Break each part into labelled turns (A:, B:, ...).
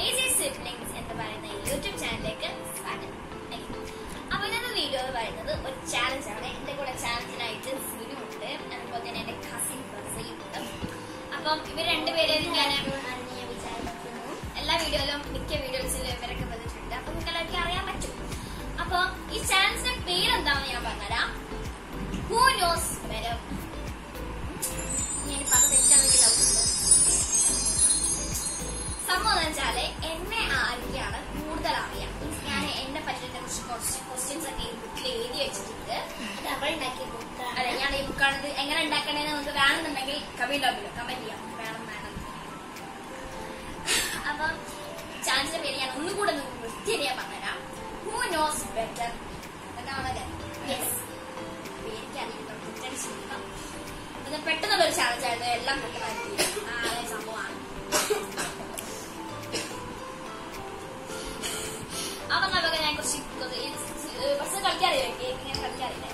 A: Crazy siblings എന്ന് പറയുന്ന YouTube ചാനലിലേക്ക് സ്വാഗതം അപ്പൊ ഇന്നത്തെ വീഡിയോ എന്ന് പറയുന്നത് ഒരു ചാലഞ്ച് ആണ് എന്റെ കൂടെ ചാലഞ്ചിനായിട്ട് സിനു ഉണ്ട് അതുപോലെ തന്നെ എന്റെ കസിൻ ബസയും ഉണ്ട് അപ്പം ഇവർ രണ്ടുപേരെയും ഞാൻ എല്ലാ വീഡിയോയിലും മിക്ക വീഡിയോസിലും ഇവരൊക്കെ വന്നിട്ടുണ്ട് അപ്പൊ നിങ്ങൾക്ക് എല്ലാവർക്കും അറിയാൻ പറ്റും അപ്പൊ ഈ ചാലഞ്ചിന്റെ പേരെന്താണെന്ന് ഞാൻ പറഞ്ഞുതരാം ഹൂ നോസ് വരും ഞാൻ പറഞ്ഞ തെറ്റാണെങ്കിൽ ഡൗട്ട് ഉണ്ട് സംഭവം എന്ന് വെച്ചാല് എന്നെ ആരൊക്കെയാണ് കൂടുതൽ അറിയാം Means ഞാൻ എന്നെ പറ്റുന്ന കുറച്ച് കുറച്ച് ക്വസ്റ്റ്യൻസ് ഒക്കെ ഈ ബുക്കിൽ എഴുതി വെച്ചിട്ടുണ്ട് അതെ ഞാൻ ഈ ബുക്കാണ് എങ്ങനെ ഉണ്ടാക്കണേന്ന് നിങ്ങൾക്ക് വേണമെന്നുണ്ടെങ്കിൽ കമന്റ് കമന്റ് ചെയ്യാം വേണം വേണം അപ്പം ചാൻസിന്റെ പേര് ഞാൻ ഒന്നും കൂടെ ഒന്ന് വൃത്തിയായി ഞാൻ പറഞ്ഞുതരാം ഹൂ നോസ് ബെറ്റർ അതാണ് യെസ് പേരിക്ക് അറിയില്ല തെറ്റടിച്ചിരിക്കാം ഇത് പെട്ടെന്നുള്ള ഒരു ചാലഞ്ച് ആയിരുന്നു എല്ലാം പെട്ടെന്ന് ആ അതെ സംഭവമാണ് അപ്പൊ നമുക്ക് ഞാൻ കുറച്ച് കുറച്ച് കളിക്കാറില്ലേ കേക്ക് ഇങ്ങനെ കളിക്കാറില്ലേ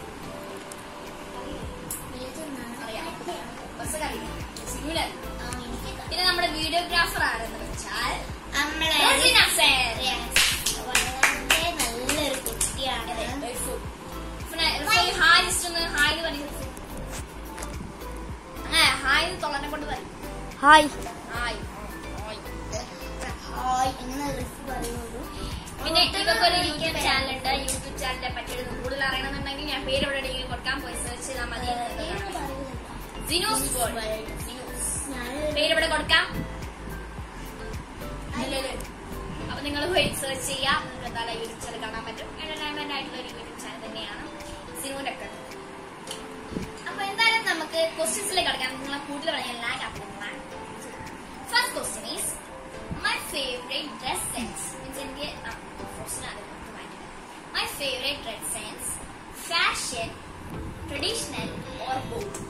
A: അറിയാം ബസ് കളിക്കാം സിമുലർ പിന്നെ നമ്മുടെ വീഡിയോഗ്രാഫർ ആരെന്ന് വെച്ചാൽ റോസിന സർ.
B: നല്ലൊരു കുട്ടിയാണ്
A: അതെ, ഒരു ഫു- പിന്നെ റസൂൽ ഹായ് ജസ്റ്റ് ഒന്ന് ഹായ് എന്ന് പറയും ആ ഹായ് എന്ന് തൊള്ളനെ കൊണ്ട് പറയും
B: ഹായ്
A: ഹായ് ഹായ്
B: ഹായ് എങ്ങനെ റിസ്ക് പറയുള്ളൂ
A: പിന്നെ ഇവർക്ക് ഒരു യൂട്യൂബ് ചാനൽ ഉണ്ട് യൂട്യൂബ് ചാനലിനെ പറ്റി കൂടുതൽ അറിയണമെന്നുണ്ടെങ്കിൽ ഞാൻ പേര് എവിടെ എവിടെയെങ്കിലും കൊടുക്കാൻ പോയി സെർച്ച് ചെയ്താൽ മതി സിനോസ് വേൾഡ് സിനോസ് പേര് ഇവിടെ കൊടുക്കാം ഇല്ലല്ലേ? അപ്പൊ നിങ്ങൾ പോയി സെർച്ച് ചെയ്യാം നിങ്ങൾക്ക് എന്തായാലും യൂട്യൂബ് ചാനൽ കാണാൻ പറ്റും എന്റർടൈൻമെന്റ് ആയിട്ടുള്ള ഒരു യൂട്യൂബ് ചാനൽ തന്നെയാണ് സിനുവിന്റെ ഒക്കെ അപ്പൊ എന്തായാലും നമുക്ക് ക്വസ്റ്റ്യൻസിലേക്ക് കിടക്കാം നിങ്ങളെ കൂടുതൽ പറയാൻ ലാഗ് ആക്കുന്നതാണ് first question is my favourite dress sense means എനിക്ക് my favourite dress sense fashion traditional or both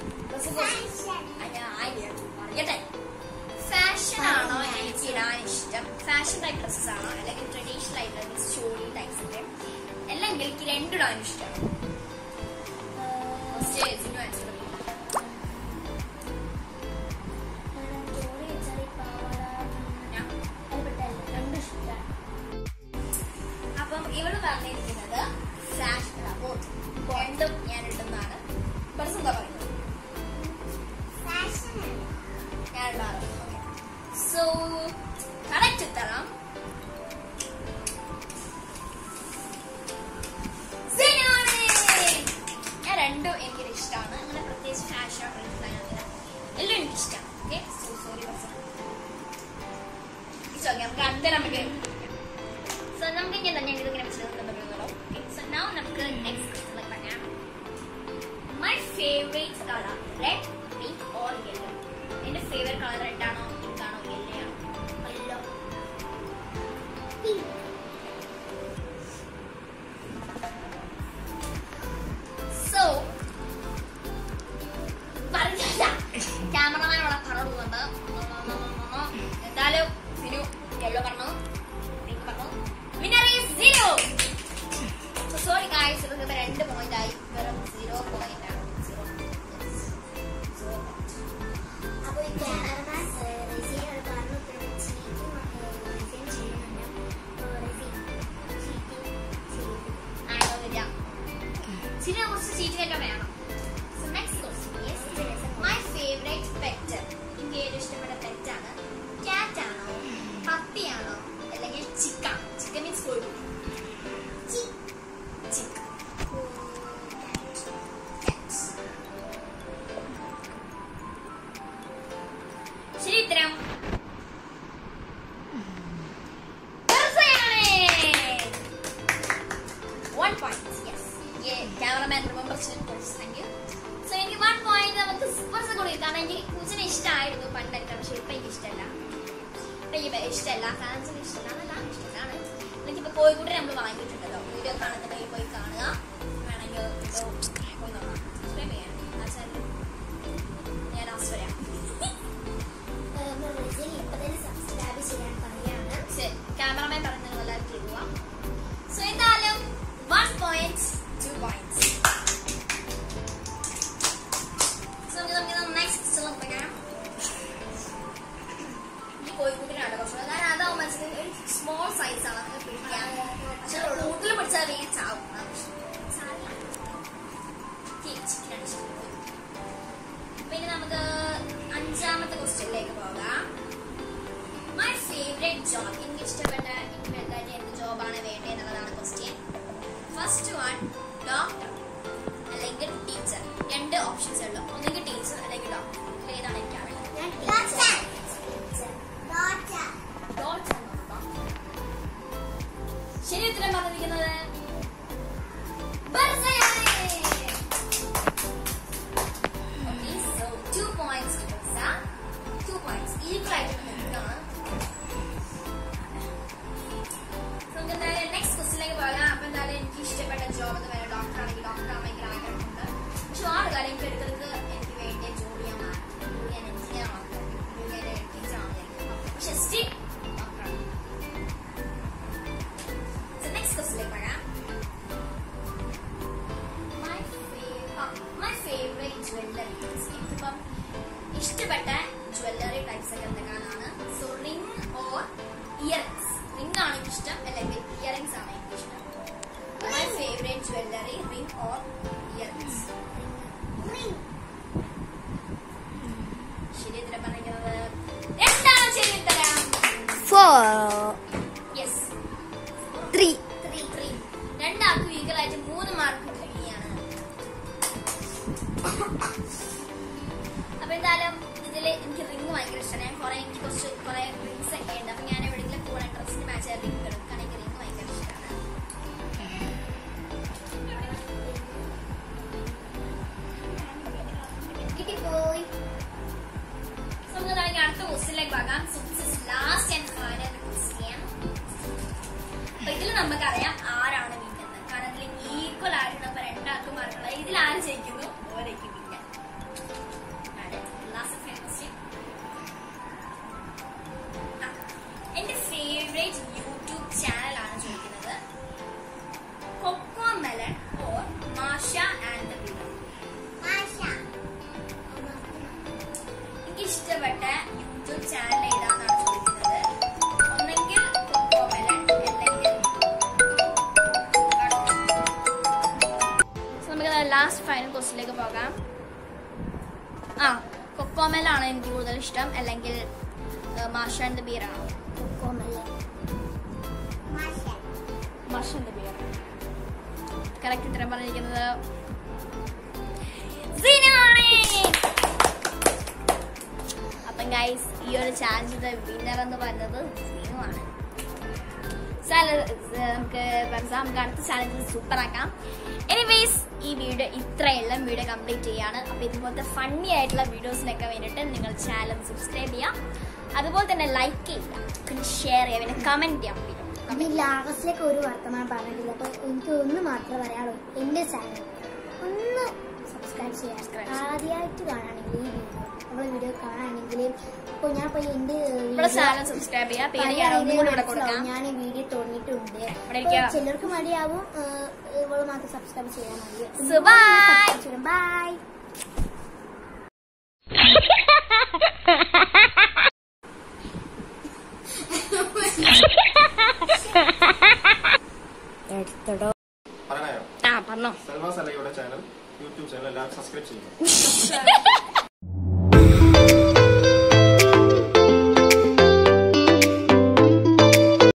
A: അറിയട്ടെ ഫാഷൻ ആണോ എനിക്ക് ഇടാൻ ഇഷ്ടം ഫാഷൻ ടൈപ്പ് ഡ്രസ്സസ് ആണോ അല്ലെങ്കിൽ ട്രഡീഷണൽ ആയിട്ടുള്ള സ്റ്റോറി ടൈപ്സ് ഒക്കെ അല്ലെങ്കിൽ എനിക്ക് രണ്ടിടാൻ ഇഷ്ടം First സിനു answer പറയൂ. ഞാൻ അപ്പം ഇവള് പറഞ്ഞിരിക്കുന്നത് ഫാഷൻ രണ്ടും ഞാൻ ഇടുന്നതാണ് പെർസ് എന്താ പറയുന്നത് ഞാൻ ഇടാറ് സോ കറക്റ്റ് ഉത്തരം സിനുവാണ്. ഞാൻ രണ്ടും എനിക്കൊരു ഇഷ്ടമാണ് അങ്ങനെ പ്രത്യേകിച്ച് ഫാഷൻ ട്രെൻഡ് എല്ലാം എനിക്ക് ഇഷ്ടം okay so sorry it's okay നമുക്ക് അടുത്ത നമുക്ക് സോ നമുക്ക് ഇങ്ങനെ തന്നെ ഇതിങ്ങനെ വെച്ചിട്ടുണ്ടല്ലോ സോ നൗ നമുക്ക് നെക്സ്റ്റ് ക്വസ്റ്റ്യൻ പറയാം my favourite colour red pink or yellow എന്റെ ഫേവറേറ്റ് കളർ റെഡ് ആണോ പിങ്ക് ആണോ യെല്ലോ ആണോ യെല്ലോ സോ പറഞ്ഞില്ല ക്യാമറമാൻ ഇവിടെ പറഞ്ഞു പോകുന്നുണ്ട് എന്തായാലും സിനു യെല്ലോ പറഞ്ഞു പിങ്ക് പറഞ്ഞു winner is Sinu sorry guys ഇവർക്ക് രണ്ട് പോയിന്റ് ആയി വെറും സീറോ പോയിന്റ് ആണ് സീറോ
B: അപ്പോൾ ഈ ക്യാമറമാൻ റെസിയുടെ കാരണം ഉത്തരം ചീറ്റും റെസിയും ചെയ്യുന്നുണ്ട് റെസി ചീറ്റിംഗ് ചെയ്യും
A: ആണോ വരിക സിനു കുറച്ച് ചീറ്റ് കയറ്റം വേണം so next question is my favourite pet എനിക്ക് ഏറ്റവും ഇഷ്ടപ്പെട്ട പെറ്റാണ് ക്യാറ്റ് ആണോ പപ്പിയാണോ അല്ലെങ്കിൽ ചിക്ക ചിക്ക മീൻസ് കോഴി ചിക്ക ശരി ഉത്തരം one point yes cameraman remember thank you so എനിക്ക് വൺ പോയിന്റ് നമുക്ക് കുറച്ച് കൂടി കാരണം എനിക്ക് പൂച്ചനെ ഇഷ്ടമായിരുന്നു പണ്ടൊക്കെ പക്ഷെ ഇപ്പൊ എനിക്ക് ഇഷ്ടമല്ല ഇപ്പൊ എനിക്ക് ഇഷ്ടമല്ല ഫാൻസിന് ഇഷ്ടമല്ല ഇഷ്ടമാണ് എനിക്കിപ്പോ കോഴിക്കോട്ടെ നമ്മൾ വാങ്ങിയിട്ടുണ്ടല്ലോ വീഡിയോ കാണുന്നുണ്ടെങ്കിൽ പോയി കാണുക വേണമെങ്കിൽ ഇപ്പൊ പോയി നോക്കാം സബ്സ്ക്രൈബ് ചെയ്യാൻ ആ ചാനൽ ഞാൻ ലാസ്റ്റ് വരാം
B: റെസി ഇപ്പൊ തന്നെ സബ്സ്ക്രൈബ് ചെയ്യാൻ പറയാണ്
A: ശരി ക്യാമറമാൻ പറഞ്ഞത് എല്ലാവരും കേൾക്കുക സോ എന്തായാലും one point two points so നമുക്ക് നമുക്ക് നെക്സ്റ്റ് പറയാം ഈ കോഴിക്കുട്ടിനാണ് കുറച്ചുകൂടെ കാരണം അതാവും മനസ്സിലാവും ജോബ് എനിക്ക് ഇഷ്ടപ്പെട്ട എനിക്ക് വലുതായിട്ട് എന്ത് ജോബാണ് വേണ്ടത് എന്നുള്ളതാണ് ക്വസ്റ്റ്യൻ ഫസ്റ്റ് വൺ ഡോക്ടർ അല്ലെങ്കിൽ ടീച്ചർ രണ്ട് ഓപ്ഷൻസ് ഉള്ളു ഒന്നെങ്കിൽ ടീച്ചർ അല്ലെങ്കിൽ ഡോക്ടർ ഏതാണ് എനിക്ക് അറിയാം
B: ഞാൻ ടീച്ചർ ഡോക്ടർ
A: ഡോക്ടർ ശരി ഉത്തരം പറഞ്ഞിരിക്കുന്നത് ബർസയാണ്. Okay, so two points to Barca. Two points. Equal ആയിട്ട് നിൽക്കുകയാണ്. So, നമുക്ക് എന്തായാലും next questionലേക്ക് പോകാം. അപ്പൊ എന്തായാലും എനിക്ക് ഇഷ്ടപ്പെട്ട job എന്ന് പറയുന്നത് doctor ആണെങ്കിൽ doctor ആവാൻ ഭയങ്കര ആഗ്രഹമുണ്ട്. പക്ഷെ ആ ഒരു കാര്യം എനിക്ക് എടുക്കുന്നത് എനിക്ക് വേണ്ടിയ ജോലി ഞാൻ ജോലി ഞാൻ engineer ആക്കാം. ജോലി ഞാൻ teacher ആവാൻ പക്ഷെ still doctor ആണ്. So next questionലേക്ക് പോകാം. My fa- ആ, my favorite jewelry is എനിക്കിപ്പം ഇഷ്ടപ്പെട്ട ജ്വല്ലറി ടൈപ്സ് ഒക്കെ എന്തൊക്കെയാണ് so ring or earrings ring ആണ് എനിക്ക് ഇഷ്ടം അല്ലെങ്കിൽ ഇയറിംഗ്സ് ആണ് എനിക്ക് ഇഷ്ടം my favourite jewellery ring or earrings ശരി ഉത്തരം പറഞ്ഞിരിക്കുന്നത് എന്താണ് ശരി ഉത്തരം
B: four
A: yes
B: three
A: three three രണ്ടാൾക്കും ഈക്വലായിട്ട് മൂന്ന് മാർക്ക് കിട്ടുകയാണ് അപ്പൊ എന്തായാലും ഇതില് എനിക്ക് റിംഗ് ഭയങ്കര ഇഷ്ടമാണ് ഞാൻ കുറെ എനിക്ക് കുറച്ച് കുറെ റിംഗ്സ് ഒക്കെ ഉണ്ട് അപ്പൊ ഞാൻ എവിടെയെങ്കിലും പോകണ ഡ്രസ്സിന് മാച്ച് ആയ റിംഗ് എടുക്കാൻ എനിക്ക് റിംഗ് ഭയങ്കര ഇഷ്ടമാണ്
B: പോയി
A: So, നമുക്ക് എന്തായാലും അടുത്ത ക്വസ്റ്റ്യനിലേക്ക് പോകാം so last and final question അപ്പൊ ഇതിൽ നമുക്കറിയാം ആരാണ് വിന്നത് കാരണം ഇതിൽ ഈക്വൽ ആയിട്ടാണ് അപ്പൊ രണ്ടാൾക്കും മാർക്കുള്ളത് ഇതിൽ ആര് ജയിക്കുന്നു ഓരേക്ക് വിന്നർ ലാസ്റ്റ് ഫൈനൽ ക്വസ്റ്റ്യൻ എന്റെ ഫേവറേറ്റ് യൂട്യൂബ് ചാനലാണ് ചോദിക്കുന്നത് Cocomelon or Masha and the winner എനിക്ക് ഇഷ്ടപ്പെട്ട യൂട്യൂബ് ചാനൽ ഏതാണെന്നാണ് ചോദിക്കുന്നത് ഒന്നെങ്കിൽ കൊക്കോമെലൻ അല്ലെങ്കിൽ So, നമുക്ക് ലാസ്റ്റ് ഫൈനൽ ക്വസ്റ്റിലേക്ക് പോകാം ആ കൊക്കോമെലാണ് എനിക്ക് കൂടുതൽ ഇഷ്ടം അല്ലെങ്കിൽ മാഷ ആൻഡ് ബിയർ ആണോ മാഷ ആൻഡ് ബിയർ കറക്റ്റ് ഉത്തരം പറഞ്ഞിരിക്കുന്നത് സിനിമാണ് അപ്പം ഗൈസ് ഈ ഒരു ചാലഞ്ചിന്റെ വിന്നർ എന്ന് പറയുന്നത് സീനുമാണ് നമുക്ക് പറഞ്ഞാൽ നമുക്ക് അടുത്ത ചാലഞ്ചിൽ സൂപ്പർ ആക്കാം എനിവേസ് ഈ വീഡിയോ ഇത്രയുള്ള വീഡിയോ കംപ്ലീറ്റ് ചെയ്യാണ് അപ്പൊ ഇതുപോലത്തെ ഫണ്ണി ആയിട്ടുള്ള വീഡിയോസിനൊക്കെ വേണ്ടിയിട്ട് നിങ്ങൾ ചാനൽ സബ്സ്ക്രൈബ് ചെയ്യാം അതുപോലെ തന്നെ ലൈക്ക് ചെയ്യുക പിന്നെ ഷെയർ ചെയ്യുക പിന്നെ കമന്റ് ചെയ്യാം വീഡിയോ
B: അപ്പൊ ഈ ലാസ്റ്റിലേക്ക് ഒരു വർത്തമാനം പറഞ്ഞിട്ടില്ല അപ്പൊ എനിക്ക് ഒന്ന് മാത്രമേ പറയാനുള്ളൂ എന്റെ ചാനൽ ഒന്ന് സബ്സ്ക്രൈബ് ചെയ്യാം
A: Subscribe.
B: ആദ്യമായിട്ട് കാണുകയാണെങ്കിൽ ഈ വീഡിയോ നമ്മളെ വീഡിയോ കാണുകയാണെങ്കിൽ ഇപ്പൊ ഞാൻ ഇപ്പൊ എന്റെ
A: നമ്മുടെ ചാനൽ സബ്സ്ക്രൈബ് ചെയ്യുക പേര് ഞാൻ ഒന്നും കൂടി ഇവിടെ കൊടുക്കാം
B: ഞാൻ ഈ വീഡിയോ തുടങ്ങിയിട്ടുണ്ട്
A: ഇവിടെ
B: അപ്പൊ
A: ഇരിക്കുക.
B: ചിലർക്ക് മടിയാവും ഇവള് മാത്രം സബ്സ്ക്രൈബ് ചെയ്യാൻ മതി
A: So, bye.
B: ബൈ